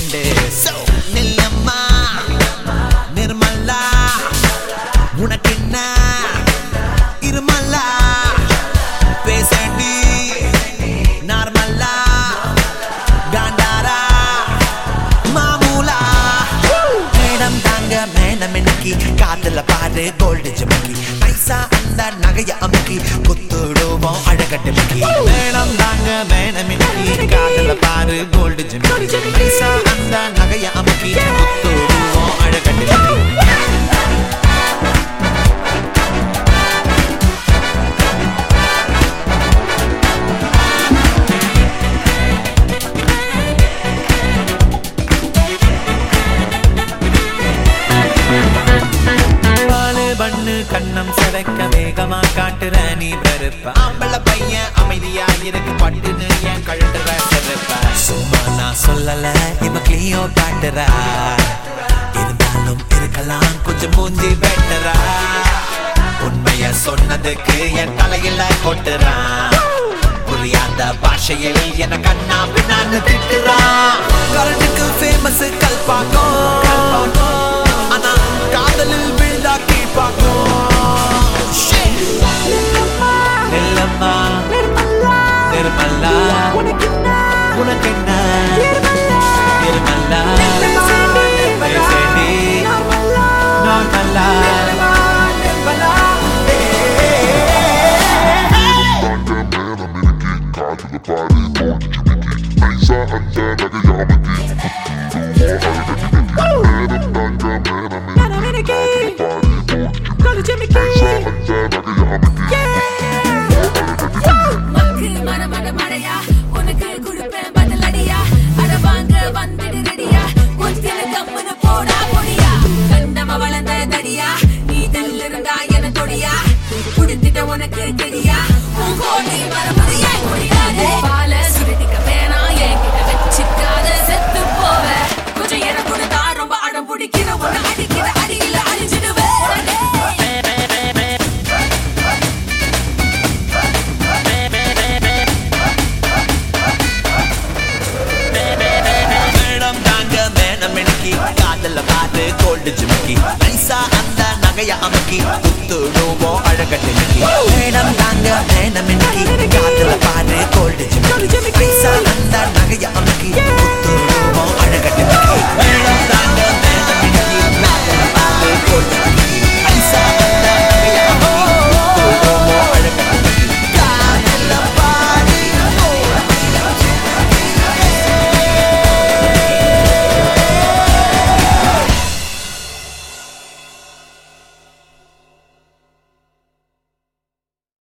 friend so நில்லம்மா Nirmala உனக்கு என்ன இருமலா பேசண்டி நார்மலா காண்டாரா மாமூலா மேடம் தாங்க மேடம் இன்னைக்கு காத்துல பாரு கோல்டு ஜிமிக்கி பைசா அந்த நகைய அமுக்கி குத்துடுவோம் அழகட்டு மிக்கி மேடம் தாங்க மேடம் இன்னைக்கு காத்துல பாரு கோல்டு ஜிமிக்கி பைசா அந்த நகைய அமுக்கி குத்துடுவோம் அழகட்டு மிக்கி பாலு பண்ணு கண்ணம் சிதைக்க வேகமா காட்டுற நீ வெறுப்ப ஆம்பள பையன் அமைதியா இருக்கு பட்டுன்னு என் கழுட்டுற செருப்ப சும்மா நான் சொல்லல இவ கிளியோ காட்டுறா இருந்தாலும் இருக்கலாம் கொஞ்சம் மூஞ்சி பெட்டரா உண்மைய சொன்னதுக்கு என் தலையில கொட்டுறான் புரியாத பாஷையில் என கண்ணா பின்னான்னு திட்டுறான் கரண்டுக்கு ஃபேமஸ் கல்பாக்கம் ஆனா காதலில் விழுந்தா கீழ்பாக்கம் நில்லம்மா நிர்மலா உனக்கு என்ன நிர்மலா பேசேண்டி நார்மலா மக்கு மனமட மழையா உனக்கு கொடுப்பேன் பதிலடியா அட வாங்க வந்துடு ரெடியா கொஞ்சில கம்முனு போடா பொடியா கண்டம வளர்ந்த தடியா நீ தள்ளிருந்தா என தொடியா குடுத்துட்ட உனக்கு கெடியா உன் கோடி மரமுறையா முடியாது பால சுருட்டிக்க வேணாம் என்கிட்ட வச்சிருக்காத செத்து போவ கொஞ்சம் என கொடுத்தா ரொம்ப அடம் பிடிக்கிற உன்னை அடிக்கிற அடியில அழிஞ்சிடுவேன் மேடம் தாங்க மேடம் எனக்கு காதல பாரு கோல்டு ஜிமிக்கி நைசா அந்த நகைய அமுக்கி குத்துடுவோம் அழகட்டு மிக்கி மேடம் தாங்க மேடம் எனக்கு காதல பாரு கோல்டு ஜிமிக்கி நைசா